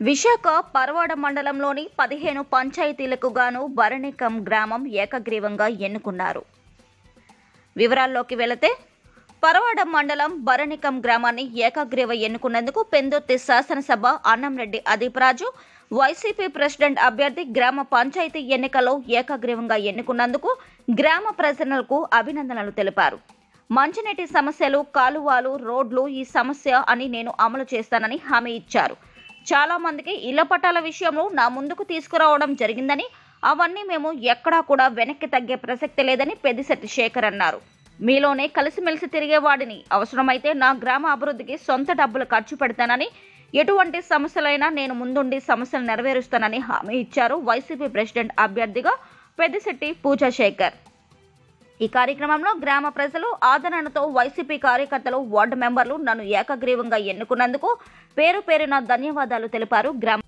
విశాఖ పరవాడ మండలంలోని పదిహేను పంచాయతీలకు గాను భరణికం గ్రామం ఏకగ్రీవంగా ఎన్నుకున్నారు వివరాల్లోకి వెళితే పరవాడ మండలం భరణికం గ్రామాన్ని ఏకగ్రీవ ఎన్నుకున్నందుకు పెందుర్తి శాసనసభ అన్నంరెడ్డి అదీపరాజు వైసీపీ ప్రెసిడెంట్ అభ్యర్థి గ్రామ పంచాయతీ ఎన్నికల్లో ఏకగ్రీవంగా ఎన్నుకున్నందుకు గ్రామ ప్రజలకు అభినందనలు తెలిపారు మంచినీటి సమస్యలు కాలువలు రోడ్లు ఈ సమస్య అని నేను అమలు చేస్తానని హామీ ఇచ్చారు చాలా మందికి ఇళ్ల పట్టాల విషయంలో నా ముందుకు తీసుకురావడం జరిగిందని అవన్నీ మేము ఎక్కడా కూడా వెనక్కి తగ్గే ప్రసక్తి లేదని పెద్దిశెట్టి శేఖర్ అన్నారు మీలోనే కలిసిమెలిసి తిరిగేవాడిని అవసరమైతే నా గ్రామ అభివృద్ధికి సొంత డబ్బులు ఖర్చు పెడతానని ఎటువంటి సమస్యలైనా నేను ముందుండి సమస్యలు నెరవేరుస్తానని హామీ ఇచ్చారు వైసీపీ ప్రెసిడెంట్ అభ్యర్థిగా పెద్దిశెట్టి పూజా శేఖర్ ఈ కార్యక్రమంలో గ్రామ ప్రజలు ఆదరణతో వైసీపీ కార్యకర్తలు వార్డు మెంబర్లు నన్ను ఏకగ్రీవంగా ఎన్నుకున్నందుకు పేరు పేరున ధన్యవాదాలు తెలిపారు గ్రామ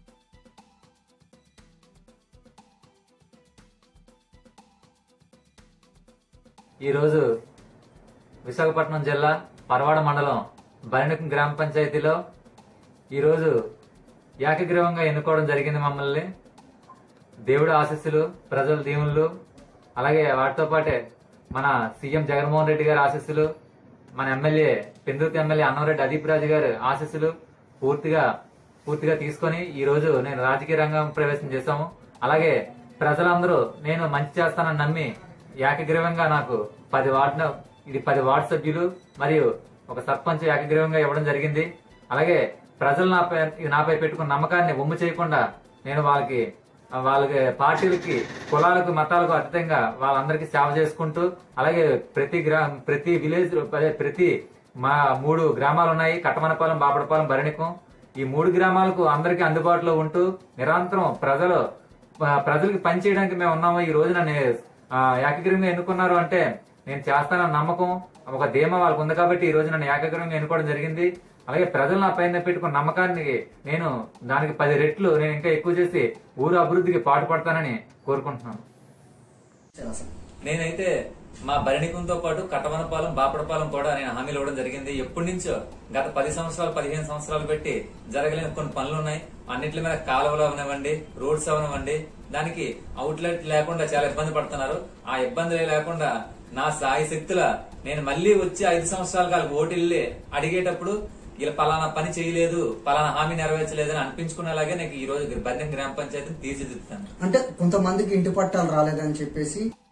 ఈరోజు విశాఖపట్నం జిల్లా పరవాడ మండలం బరిణకం గ్రామ పంచాయతీలో ఈరోజు ఏకగ్రీవంగా ఎన్నుకోవడం జరిగింది మమ్మల్ని దేవుడి ఆశీస్సులు ప్రజల దీవుళ్ళు అలాగే వాటితో పాటే మన సీఎం జగన్మోహన్ రెడ్డి గారి ఆశీస్సులు మన ఎమ్మెల్యే పెందుర్తి ఎమ్మెల్యే అన్నవరెడ్డి అదీప్ రాజు గారి ఆశీస్సులు పూర్తిగా పూర్తిగా తీసుకొని ఈ రోజు నేను రాజకీయ రంగం ప్రవేశం చేశాము అలాగే ప్రజలందరూ నేను మంచి చేస్తానని నమ్మి ఏకగ్రీవంగా నాకు పది వార్డు ఇది పది వార్డు సభ్యులు మరియు ఒక సర్పంచ్ ఏకగ్రీవంగా ఇవ్వడం జరిగింది అలాగే ప్రజలు నాపై నాపై పెట్టుకున్న నమ్మకాన్ని ఒమ్ము చేయకుండా నేను వాళ్ళకి వాళ్ళకి పార్టీలకి కులాలకు మతాలకు అతీతంగా వాళ్ళందరికీ సేవ చేసుకుంటూ అలాగే ప్రతి గ్రా ప్రతి విలేజ్ అదే ప్రతి మా మూడు గ్రామాలు ఉన్నాయి కట్టమనపాలెం బాపడపాలెం భరణికం ఈ మూడు గ్రామాలకు అందరికీ అందుబాటులో ఉంటూ నిరంతరం ప్రజలు ఆ, ప్రజలకు పని చేయడానికి మేము ఉన్నాము ఈ రోజు నన్ను ఆ, ఏకగ్రీవంగా ఎన్నుకున్నారు అంటే నేను చేస్తానన్న నమ్మకం ఒక ధీమా వాళ్ళకు ఉంది కాబట్టి ఈ రోజు నన్ను ఏకగ్రీవంగా ఎన్నుకోవడం జరిగింది అలాగే ప్రజలు నా పైన పెట్టుకున్న నమ్మకాన్ని నేను దానికి పది రెట్లు నేను ఇంకా ఎక్కువ చేసి ఊరు అభివృద్ధికి పాటుపడతానని కోరుకుంటున్నాను నేనైతే మా భరణికంతో పాటు కట్టవనపాలెం బాపడపాలెం కూడా నేను హామీలు ఇవ్వడం జరిగింది ఎప్పటి నుంచో గత పది సంవత్సరాలు పదిహేను సంవత్సరాలు పెట్టి జరగలేని కొన్ని పనులు ఉన్నాయి అన్నిటి మీద కాలువలు అవనివ్వండి రోడ్స్ అవనివ్వండి దానికి అవుట్లెట్ లేకుండా చాలా ఇబ్బంది పడుతున్నారు ఆ ఇబ్బందులే లేకుండా నా సాయి శక్తుల నేను మళ్ళీ వచ్చి ఐదు సంవత్సరాలు కాదు ఓటిల్లి అడిగేటప్పుడు ఇలా పలానా పని చేయలేదు పలానా హామీ నెరవేర్చలేదని అనిపించుకునేలాగే నేను ఈ రోజు బర్ణం గ్రామ పంచాయతీని తీర్చిదిద్దుతాను అంటే కొంతమందికి ఇంటి పట్టాలు రాలేదని చెప్పేసి